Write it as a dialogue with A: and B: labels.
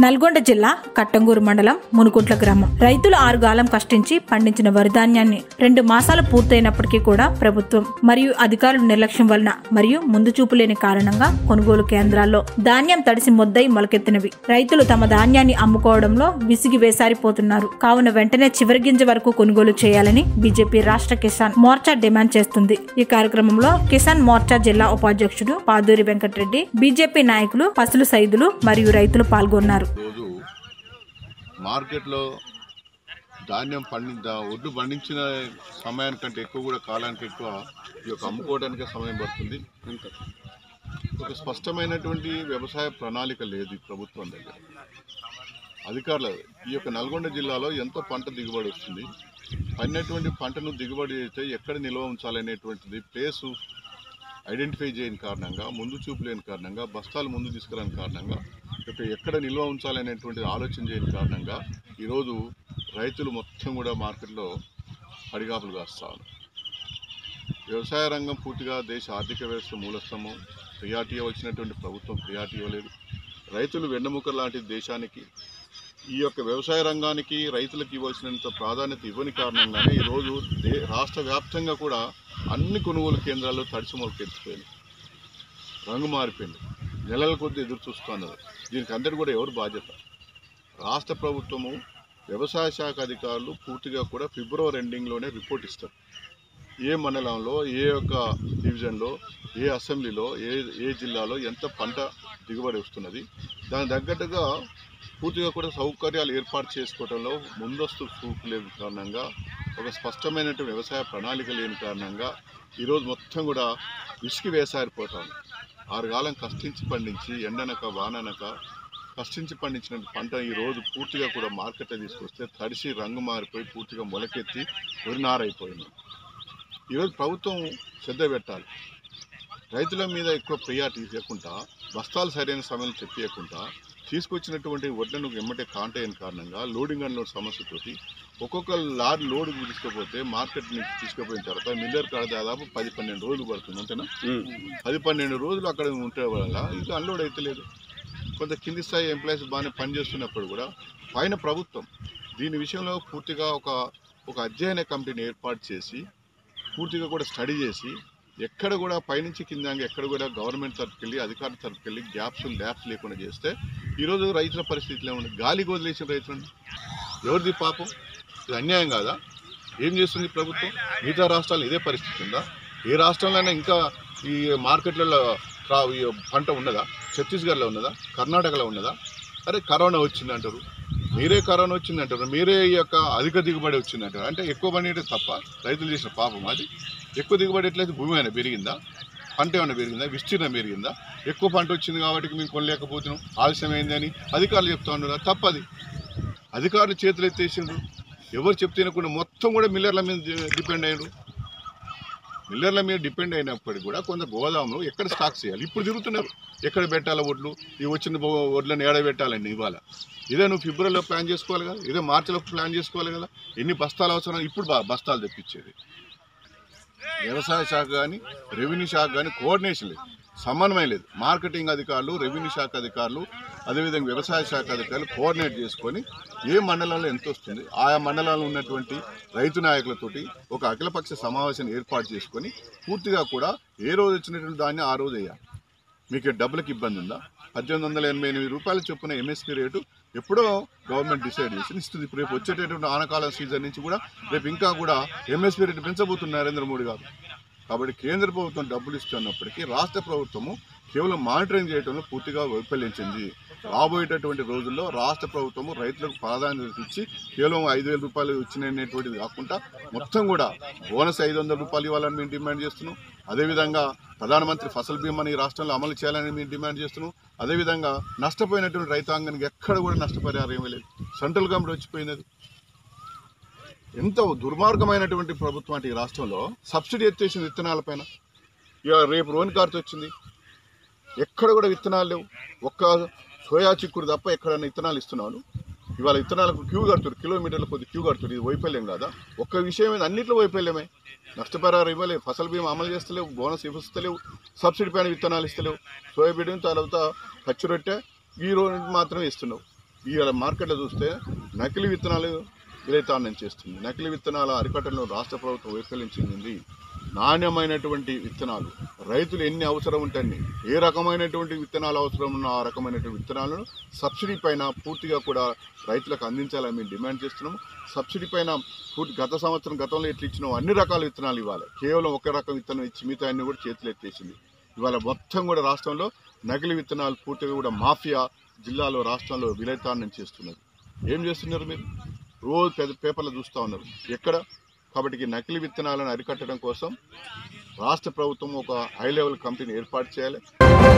A: నల్గొండ జిల్లా కట్టంగూరు మండలం మునుకుంట్ల గ్రామం రైతులు ఆరుగాలం కష్టించి పండించిన వరి ధాన్యాన్ని రెండు మాసాలు పూర్తయినప్పటికీ కూడా ప్రభుత్వం మరియు అధికారుల నిర్లక్ష్యం వలన మరియు ముందు చూపు లేని కారణంగా కొనుగోలు కేంద్రాల్లో ధాన్యం తడిసి మొద్దై మొలకెత్తినవి రైతులు తమ ధాన్యాన్ని అమ్ముకోవడంలో విసిగి వేసారిపోతున్నారు కావున వెంటనే చివరి గింజ వరకు కొనుగోలు చేయాలని బీజేపీ రాష్ట్ర కిసాన్ మోర్చా డిమాండ్ చేస్తుంది ఈ కార్యక్రమంలో కిసాన్ మోర్చా జిల్లా ఉపాధ్యక్షుడు పాదూరి వెంకటరెడ్డి బీజేపీ నాయకులు పసులు సైదులు మరియు రైతులు పాల్గొన్నారు
B: రోజు మార్కెట్లో ధాన్యం పండి దా- ఒడ్లు పండించిన సమయానికంటే ఎక్కువ కూడా కాలానికి ఎక్కువ ఈ యొక్క అమ్ముకోవడానికే సమయం పడుతుంది ఒక స్పష్టమైనటువంటి వ్యవసాయ ప్రణాళిక లేదు ఈ ప్రభుత్వం దగ్గర అధికారులు ఈ యొక్క నల్గొండ జిల్లాలో ఎంత పంట దిగుబడి వస్తుంది పడినటువంటి పంటను దిగుబడి అయితే ఎక్కడ నిల్వ ఉంచాలనేటువంటిది ప్లేసు ఐడెంటిఫై చేయని కారణంగా ముందు చూపు లేని కారణంగా బస్తాలు ముందు తీసుకురాని కారణంగా ఇక ఎక్కడ నిల్వ ఉంచాలనేటువంటి ఆలోచన చేయని కారణంగా ఈరోజు రైతులు మొత్తం కూడా మార్కెట్లో పడిగాపులు కాస్తారు వ్యవసాయ రంగం పూర్తిగా దేశ ఆర్థిక వ్యవస్థ మూలస్తంభం ప్రియారిటీ ఇవ్వాల్సినటువంటి ప్రభుత్వం ప్రియారిటీ ఇవ్వలేదు రైతులు వెన్నెముక లాంటి దేశానికి ఈ యొక్క వ్యవసాయ రంగానికి రైతులకు ఇవ్వాల్సినంత ప్రాధాన్యత ఇవ్వని కారణంగానే ఈరోజు దే రాష్ట్ర వ్యాప్తంగా కూడా అన్ని కొనుగోలు కేంద్రాల్లో తడిసి మొలకెత్తిపోయింది రంగు మారిపోయింది నెలల కొద్దీ ఎదురు చూస్తున్నారు దీనికి అందరు కూడా ఎవరు బాధ్యత రాష్ట్ర ప్రభుత్వము వ్యవసాయ శాఖ అధికారులు పూర్తిగా కూడా ఫిబ్రవరి ఎండింగ్లోనే రిపోర్ట్ ఇస్తారు ఏ మండలంలో ఏ యొక్క డివిజన్లో ఏ అసెంబ్లీలో ఏ ఏ జిల్లాలో ఎంత పంట దిగుబడి వస్తున్నది దానికి తగ్గట్టుగా పూర్తిగా కూడా సౌకర్యాలు ఏర్పాటు చేసుకోవడంలో ముందస్తు చూపు లేని కారణంగా ఒక స్పష్టమైనటువంటి వ్యవసాయ ప్రణాళిక లేని కారణంగా ఈరోజు మొత్తం కూడా విసికి వేసారిపోతాం ఆరుగాలం కష్టించి పండించి ఎండనక వాననక కష్టించి పండించిన పంట ఈ రోజు పూర్తిగా కూడా మార్కెట్లో తీసుకొస్తే తడిసి రంగు మారిపోయి పూర్తిగా మొలకెత్తి వరినారైపోయింది ఈరోజు ప్రభుత్వం శ్రద్ధ పెట్టాలి రైతుల మీద ఎక్కువ ప్రియారిటీ ఇవ్వకుండా బస్తాలు సరైన సమయంలో చెప్పకుండా తీసుకొచ్చినటువంటి వడ్లను ఎమ్మటే కాంటైన కారణంగా లోడింగ్ అన్లోడ్ సమస్యతోటి ఒక్కొక్క లారీ లోడ్ తీసుకుపోతే మార్కెట్ నుంచి తీసుకుపోయిన తర్వాత మిల్లర్ కాడ దాదాపు పది పన్నెండు రోజులు పడుతుంది అంతేనా పది పన్నెండు రోజులు అక్కడ ఉంటే వల్ల ఇంకా అన్లోడ్ అయితే లేదు కొంత కింది స్థాయి ఎంప్లాయీస్ బాగానే పనిచేస్తున్నప్పుడు కూడా పైన ప్రభుత్వం దీని విషయంలో పూర్తిగా ఒక ఒక అధ్యయన కమిటీని ఏర్పాటు చేసి పూర్తిగా కూడా స్టడీ చేసి ఎక్కడ కూడా పైనుంచి కింద ఎక్కడ కూడా గవర్నమెంట్ తరఫుకి వెళ్ళి అధికారుల తరఫుకి వెళ్ళి గ్యాప్స్ ల్యాప్స్ లేకుండా చేస్తే ఈరోజు రైతుల పరిస్థితిలో ఉంది గాలి వదిలేసిన రైతులను ఎవరిది పాపం ఇది అన్యాయం కాదా ఏం చేస్తుంది ప్రభుత్వం మిగతా రాష్ట్రాలు ఇదే పరిస్థితి ఉందా ఏ రాష్ట్రంలోనే ఇంకా ఈ మార్కెట్లలో రా- ఈ పంట ఉన్నదా ఛత్తీస్గఢ్లో ఉన్నదా కర్ణాటకలో ఉన్నదా అరే కరోనా వచ్చింది అంటారు మీరే కరోనా వచ్చింది అంటారు మీరే ఈ యొక్క అధిక దిగుబడి వచ్చింది అంటారు అంటే ఎక్కువ పండితే తప్ప రైతులు చేసిన పాపం అది ఎక్కువ దిగుబడి ఎట్లయితే భూమి అయినా పెరిగిందా పంట ఏమైనా పెరిగిందా విస్తీర్ణం పెరిగిందా ఎక్కువ పంట వచ్చింది కాబట్టి మేము కొనలేకపోతున్నాం ఆలస్యమైంది అని అధికారులు చెప్తా ఉన్నారు తప్పది అధికారులు చేతులు ఎత్తేసిండ్రు ఎవరు చెప్తేనకుండా మొత్తం కూడా మిల్లర్ల మీద డిపెండ్ అయ్యారు మిల్లర్ల మీద డిపెండ్ అయినప్పటికీ కూడా కొంత గోదాములు ఎక్కడ స్టాక్ చేయాలి ఇప్పుడు తిరుగుతున్నారు ఎక్కడ పెట్టాలి వడ్లు ఈ వచ్చిన బో- వడ్లను ఏడ పెట్టాలండి ఇవాళ ఇదే నువ్వు ఫిబ్రవరిలో ప్లాన్ చేసుకోవాలి కదా ఇదే మార్చిలో ప్లాన్ చేసుకోవాలి కదా ఎన్ని బస్తాలు అవసరం ఇప్పుడు బా- బస్తాలు తెప్పించేది వ్యవసాయ శాఖ కానీ రెవెన్యూ శాఖ కానీ కోఆర్డినేషన్ లేదు సమన్వయం లేదు మార్కెటింగ్ అధికారులు రెవెన్యూ శాఖ అధికారులు అదేవిధంగా వ్యవసాయ శాఖ అధికారులు కోఆర్డినేట్ చేసుకొని ఏ మండలంలో ఎంత వస్తుంది ఆయా మండలాల్లో ఉన్నటువంటి రైతు నాయకులతోటి ఒక అఖిలపక్ష సమావేశాన్ని ఏర్పాటు చేసుకొని పూర్తిగా కూడా ఏ రోజు వచ్చినటువంటి దాన్ని ఆ రోజు వేయాలి మీకు డబ్బులకు ఇబ్బంది ఉందా పద్దెనిమిది వందల ఎనభై ఎనిమిది రూపాయలు చొప్పున ఎంఎస్పీ రేటు ఎప్పుడో గవర్నమెంట్ డిసైడ్ చేసి ఇస్తుంది ఇప్పుడు రేపు వచ్చేటటువంటి ఆనకాలం సీజన్ నుంచి కూడా రేపు ఇంకా కూడా ఎంఎస్పీ రేటు పెంచబోతున్నారు నరేంద్ర మోడీ గారు కాబట్టి కేంద్ర ప్రభుత్వం డబ్బులు ఇస్తున్నప్పటికీ రాష్ట్ర ప్రభుత్వము కేవలం మానిటరింగ్ చేయడంలో పూర్తిగా వైఫల్యించింది రాబోయేటటువంటి రోజుల్లో రాష్ట్ర ప్రభుత్వము రైతులకు ప్రాధాన్యత ఇచ్చి కేవలం ఐదు వేల రూపాయలు ఇచ్చినటువంటిది కాకుండా మొత్తం కూడా బోనస్ ఐదు వందల రూపాయలు ఇవ్వాలని మేము డిమాండ్ చేస్తున్నాం అదేవిధంగా ప్రధానమంత్రి ఫసల్ బీమాని ఈ రాష్ట్రంలో అమలు చేయాలని మేము డిమాండ్ చేస్తున్నాం అదేవిధంగా నష్టపోయినటువంటి రైతాంగానికి ఎక్కడ కూడా నష్టపరిహారం ఏమీ లేదు సెంట్రల్ గవర్నమెంట్ వచ్చిపోయింది అది. ఎంత దుర్మార్గమైనటువంటి ప్రభుత్వం అంటే ఈ రాష్ట్రంలో సబ్సిడీ ఎత్తేసింది విత్తనాలపైన ఇక రేపు రోన్ కార్త్ వచ్చింది ఎక్కడ కూడా విత్తనాలు లేవు ఒక్క సోయా చిక్కుడు తప్ప ఎక్కడైనా విత్తనాలు ఇస్తున్నాను ఇవాళ విత్తనాలకు క్యూ కడుతున్నారు కిలోమీటర్ల కొద్ది క్యూ కడుతున్నారు ఇది వైఫల్యం కాదా ఒక్క విషయం మీద అన్నింటిలో వైఫల్యమే నష్టపరిహారం ఇవ్వలేవు ఫసల్ బీమా అమలు చేస్తలేవు బోనస్ ఇస్తలేవు సబ్సిడీ పైన విత్తనాలు ఇస్తలేవు సోయాబీన్ తర్వాత పచ్చి రొట్టె ఈ రోజు మాత్రమే ఇస్తున్నావు ఇవాళ మార్కెట్లో చూస్తే నకిలీ విత్తనాలు విలేతాన్నం చేస్తుంది నకిలీ విత్తనాల అరికట్టడంలో రాష్ట్ర ప్రభుత్వం వైఫల్యించింది నాణ్యమైనటువంటి విత్తనాలు రైతులు ఎన్ని అవసరం ఉంటాయి ఏ రకమైనటువంటి విత్తనాలు అవసరం ఉన్న ఆ రకమైనటువంటి విత్తనాలను సబ్సిడీ పైన పూర్తిగా కూడా రైతులకు అందించాలని మేము డిమాండ్ చేస్తున్నాము సబ్సిడీ పైన పూర్తి గత సంవత్సరం గతంలో ఎట్లా ఇచ్చినాం అన్ని రకాల విత్తనాలు ఇవ్వాలి కేవలం ఒక రకం విత్తనం ఇచ్చి మిగతా అన్ని కూడా చేతులు ఎత్తేసింది ఇవాళ మొత్తం కూడా రాష్ట్రంలో నకిలీ విత్తనాలు పూర్తిగా కూడా మాఫియా జిల్లాలో రాష్ట్రంలో విలేతాన్నం చేస్తున్నారు ఏం చేస్తున్నారు మీరు రోజు పెద్ద పేపర్లు చూస్తూ ఉన్నారు ఎక్కడ కాబట్టి ఈ నకిలీ విత్తనాలను అరికట్టడం కోసం రాష్ట్ర ప్రభుత్వం ఒక హై లెవెల్ కమిటీని ఏర్పాటు చేయాలి